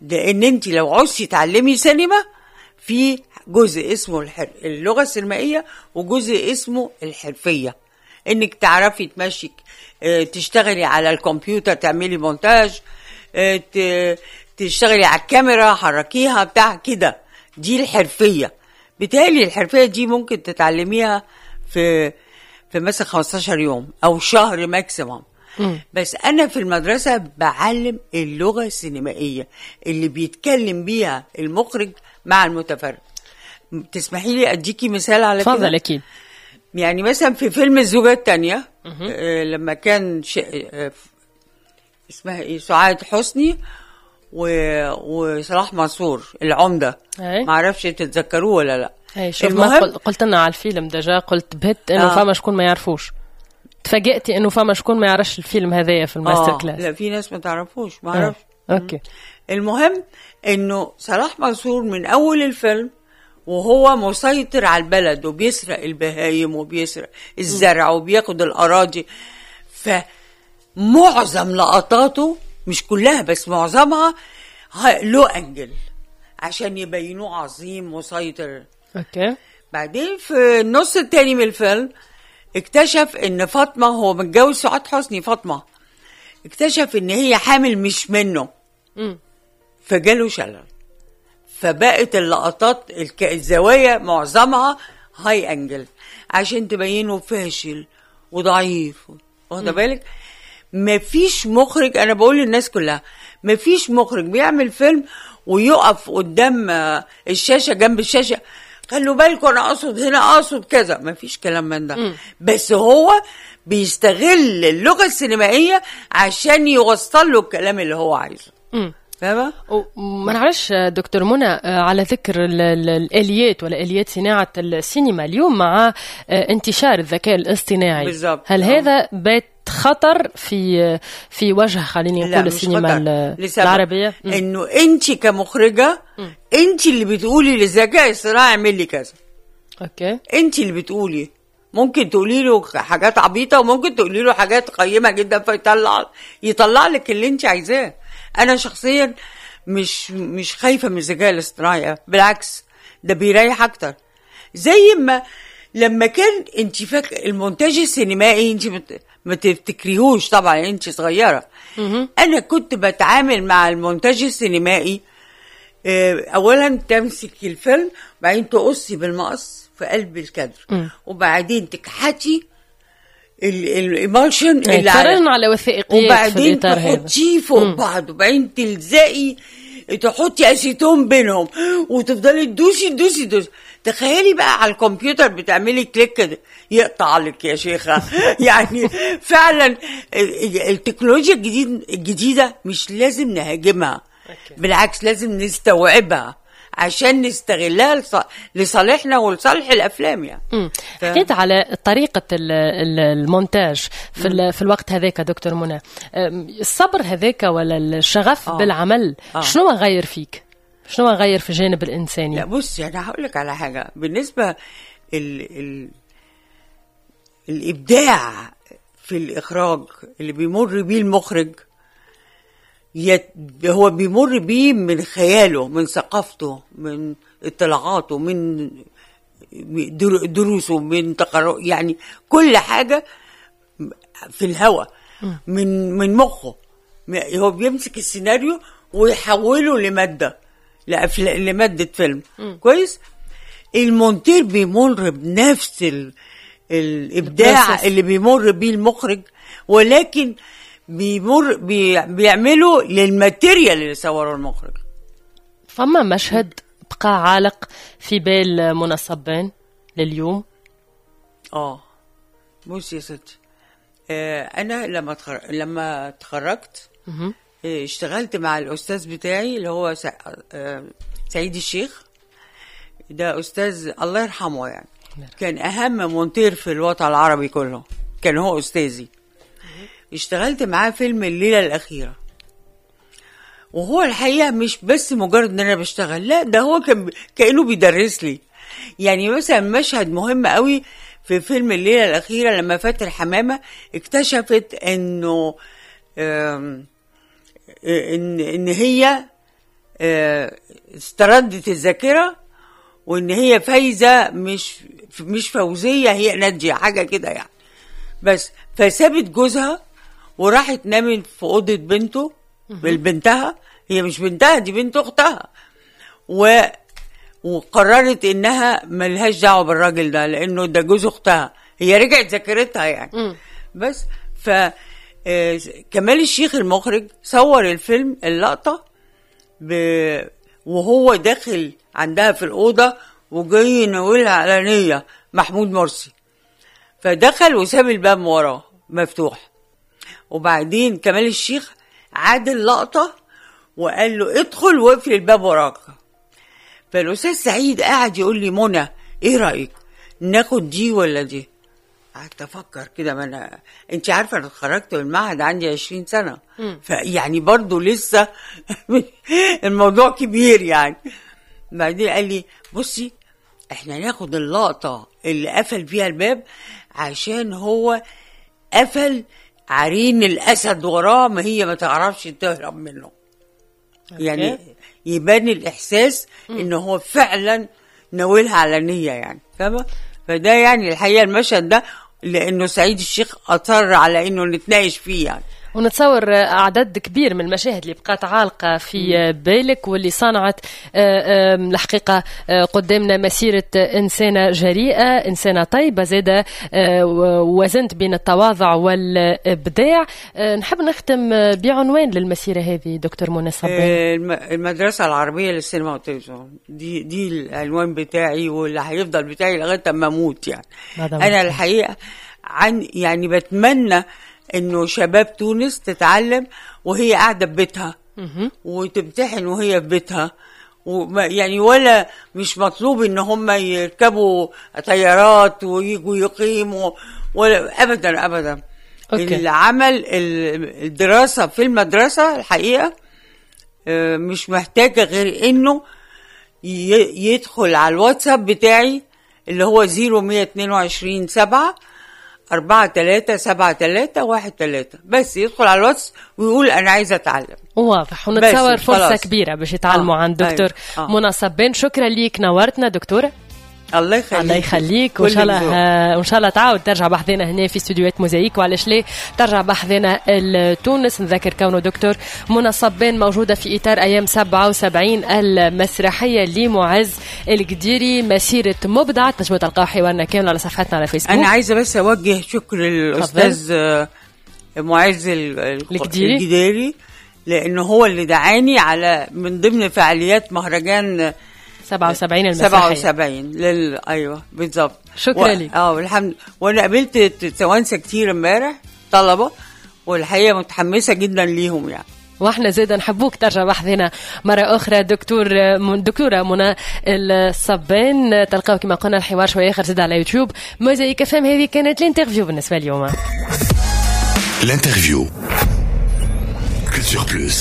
لان انت لو عوزتي تعلمي سينما في جزء اسمه الحر... اللغه السينمائيه وجزء اسمه الحرفيه انك تعرفي تمشي آه، تشتغلي على الكمبيوتر تعملي مونتاج آه، ت- تشتغلي على الكاميرا حركيها بتاع كده دي الحرفيه بالتالي الحرفيه دي ممكن تتعلميها في في مثلا 15 يوم او شهر ماكسيموم بس انا في المدرسه بعلم اللغه السينمائيه اللي بيتكلم بيها المخرج مع المتفرج تسمحي لي اديكي مثال على كده تفضل اكيد يعني مثلا في فيلم الزوجة التانية آه لما كان ش... آه اسمها ايه سعاد حسني و... وصلاح منصور العمدة أي. معرفش تتذكروه ولا لا اي شوف ما قل- قلت لنا على الفيلم دجا قلت بهت انه آه. فما شكون ما يعرفوش تفاجئتي انه فما شكون ما يعرفش الفيلم هذايا في الماستر آه كلاس لا في ناس ما تعرفوش ما آه. اعرفش اوكي المهم انه صلاح منصور من اول الفيلم وهو مسيطر على البلد وبيسرق البهايم وبيسرق الزرع وبياخد الاراضي فمعظم لقطاته مش كلها بس معظمها ه- له انجل عشان يبينوه عظيم مسيطر اوكي بعدين في النص التاني من الفيلم اكتشف ان فاطمه هو متجوز سعاد حسني فاطمه اكتشف ان هي حامل مش منه مم. فجاله شلل فبقت اللقطات الك- الزوايا معظمها هاي انجل عشان تبينه فاشل وضعيف واخده بالك مفيش مخرج انا بقول للناس كلها مفيش مخرج بيعمل فيلم ويقف قدام آه، الشاشه جنب الشاشه خلوا بالكم انا اقصد هنا اقصد كذا مفيش كلام من ده بس هو بيستغل اللغه السينمائيه عشان يوصل له الكلام اللي هو عايزه مم. فاهمه وما نعرفش دكتور منى آه، على ذكر ال- ال- الاليات ولا اليات صناعه السينما اليوم مع آه، انتشار الذكاء الاصطناعي بالظبط. هل آه. هذا بات خطر في في وجه خليني لا نقول مش السينما خطر. ال- لسبب العربيه مم. انه انت كمخرجه انت اللي بتقولي للذكاء الصناعي اعمل لي كذا اوكي انت اللي بتقولي ممكن تقولي له حاجات عبيطه وممكن تقولي له حاجات قيمه جدا فيطلع يطلع لك اللي انت عايزاه انا شخصيا مش مش خايفه من الذكاء الاصطناعي بالعكس ده بيريح اكتر زي ما لما كان انت فاكر المونتاج السينمائي انت مت- ما تفتكريهوش طبعا انت صغيره انا كنت بتعامل مع المونتاج السينمائي آه، اولا تمسك الفيلم بعدين تقصي بالمقص في قلب الكادر وبعدين تكحتي الايموشن اللي على تفرجنا على وثائقيات في وبعدين الاطار هذا تحطيه فوق بعض وبعدين تلزقي تحطي اسيتون بينهم وتفضلي تدوسي تدوسي تدوسي تخيلي بقى على الكمبيوتر بتعملي كليك كده يقطع لك يا شيخة يعني فعلا التكنولوجيا الجديد الجديدة مش لازم نهاجمها بالعكس لازم نستوعبها عشان نستغلها لص- لصالحنا ولصالح الافلام يعني مم. ف- حكيت على طريقة ال- ال- المونتاج في, ال- في الوقت هذاك دكتور منى أم، الصبر هذاك ولا الشغف آه. بالعمل آه. شنو غير فيك شنو غير في الجانب الإنساني لا بصي انا هقول لك على حاجه بالنسبه ال ال الابداع في الاخراج اللي بيمر بيه المخرج يت هو بيمر بيه من خياله من ثقافته من اطلاعاته من در- دروسه من تقرؤ يعني كل حاجه في الهوا من من مخه م- هو بيمسك السيناريو ويحوله لماده لأفلا- لماده فيلم كويس المونتير بيمر بنفس ال... الابداع البروسيس. اللي بيمر بيه المخرج ولكن بيمر بي... بيعمله للماتيريال اللي صوره المخرج فما مشهد بقى عالق في بال منى صبان لليوم اه بصي يا ستي آه انا لما تخر... لما اتخرجت آه اشتغلت مع الاستاذ بتاعي اللي هو سع... آه سعيد الشيخ ده استاذ الله يرحمه يعني كان اهم مونتير في الوطن العربي كله كان هو استاذي اشتغلت معاه فيلم الليله الاخيره وهو الحقيقه مش بس مجرد ان انا بشتغل لا ده هو كان كانه بيدرس لي يعني مثلا مشهد مهم قوي في فيلم الليله الاخيره لما فاتن حمامه اكتشفت انه آم، ان ان هي آه، استردت الذاكره وان هي فايزه مش مش فوزيه هي ناجيه حاجه كده يعني بس فسابت جوزها وراحت نامت في اوضه بنته بنتها هي مش بنتها دي بنت اختها و وقررت انها ملهاش دعوه بالراجل ده لانه ده جوز اختها هي رجعت ذاكرتها يعني بس ف آه، كمال الشيخ المخرج صور الفيلم اللقطه ب... وهو داخل عندها في الاوضه وجاي يناولها علانيه محمود مرسي فدخل وساب الباب وراه مفتوح وبعدين كمال الشيخ عاد اللقطه وقال له ادخل واقفل الباب وراك فالاستاذ سعيد قاعد يقول لي منى ايه رايك ناخد دي ولا دي قعدت افكر كده ما انا انت عارفه انا اتخرجت من المعهد عندي 20 سنه فيعني برضو لسه الموضوع كبير يعني بعدين قال لي بصي احنا ناخد اللقطه اللي قفل فيها الباب عشان هو قفل عرين الاسد وراه ما هي ما تعرفش تهرب منه يعني يبان الاحساس ان هو فعلا ناولها علنيه يعني فاهمه فده يعني الحقيقه المشهد ده لانه سعيد الشيخ اصر على انه نتناقش فيه يعني ونتصور عدد كبير من المشاهد اللي بقات عالقة في بالك واللي صنعت آه، آم، الحقيقة آه، قدامنا مسيرة إنسانة جريئة إنسانة طيبة زادة آه، و- وزنت بين التواضع والإبداع آه، نحب نختم بعنوان للمسيرة هذه دكتور منى صبان آه، الم- المدرسة العربية للسينما والتلفزيون دي دي العنوان بتاعي واللي هيفضل بتاعي لغاية أما أموت يعني بعد أنا موتك. الحقيقة عن يعني بتمنى إنه شباب تونس تتعلم وهي قاعدة في بيتها وتمتحن وهي في بيتها وما يعني ولا مش مطلوب ان هم يركبوا طيارات ويجوا يقيموا ولا ابدا ابدا أوكي. العمل ال- الدراسه في المدرسه الحقيقه آه، مش محتاجه غير انه ي- يدخل على الواتساب بتاعي اللي هو 0122 7 4 3 7 3 1 3 بس يدخل على الواتس ويقول انا عايز اتعلم واضح ونتصور بس، فرصة خلاص. كبيرة باش يتعلموا آه، عن دكتور أيوة، آه. منى صبان شكرا ليك نورتنا دكتورة الله يخليك الله يخليك وان كل شاء الله ذوق. آه، وان شاء الله تعاود ترجع بحذنا هنا في استديوهات موزايك وعلاش ليه ترجع بحذنا لتونس نذكر كونه دكتور منى صبان موجوده في اطار ايام 77 المسرحيه لمعز القديري مسيره مبدع تنجموا تلقاو حوارنا كامل على صفحتنا على فيسبوك انا عايزه بس اوجه شكر للاستاذ آه، معز ال- ال- الجديري. الجديري لانه هو اللي دعاني على من ضمن فعاليات مهرجان 77 المسرحيه 77 لل ايوه بالظبط شكرا و... لك. اه والحمد وانا قابلت ت- توانسه كتير امبارح طلبه والحقيقه متحمسه جدا ليهم يعني واحنا زيدا نحبوك ترجع بحثنا مرة أخرى دكتور من دكتورة منى الصبان تلقاو كما قلنا الحوار شوية آخر زيد على يوتيوب موزايك فهم هذه كانت الانترفيو بالنسبة اليوم L'interview. Culture Plus.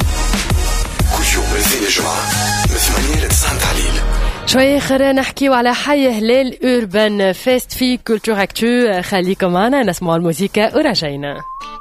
كل يوم الاثنين يا جماعة من 8 ل 9 تحليل شوية آخر نحكيو على حي هلال أوربان فيست في كولتور أكتو خليكم معنا نسمع الموسيقى ورجعنا